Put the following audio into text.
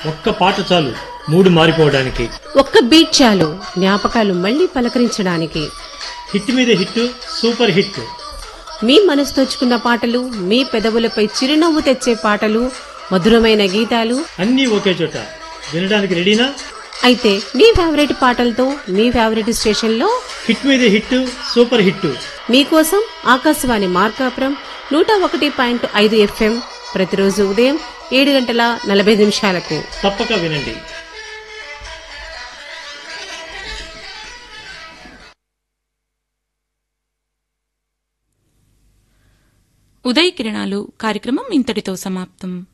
ఒక్క పాట చాలు మూడు మారిపోవడానికి ఒక్క బీట్ చాలు జ్ఞాపకాలు మళ్ళీ పలకరించడానికి హిట్ మీద హిట్ సూపర్ హిట్ మీ మనసు తోచుకున్న పాటలు మీ పెదవులపై చిరునవ్వు తెచ్చే పాటలు మధురమైన గీతాలు అన్నీ ఒకే చోట వినడానికి రెడీనా అయితే మీ ఫేవరెట్ పాటలతో మీ ఫేవరెట్ స్టేషన్లో హిట్ మీద హిట్ సూపర్ హిట్ మీకోసం ఆకాశవాణి మార్కాపురం నూట ఒకటి పాయింట్ ఐదు ఎఫ్ఎం ప్రతిరోజు ఉదయం ఏడు గంటల నలభై నిమిషాలకు తప్పక వినండి ఉదయ కిరణాలు కార్యక్రమం ఇంతటితో సమాప్తం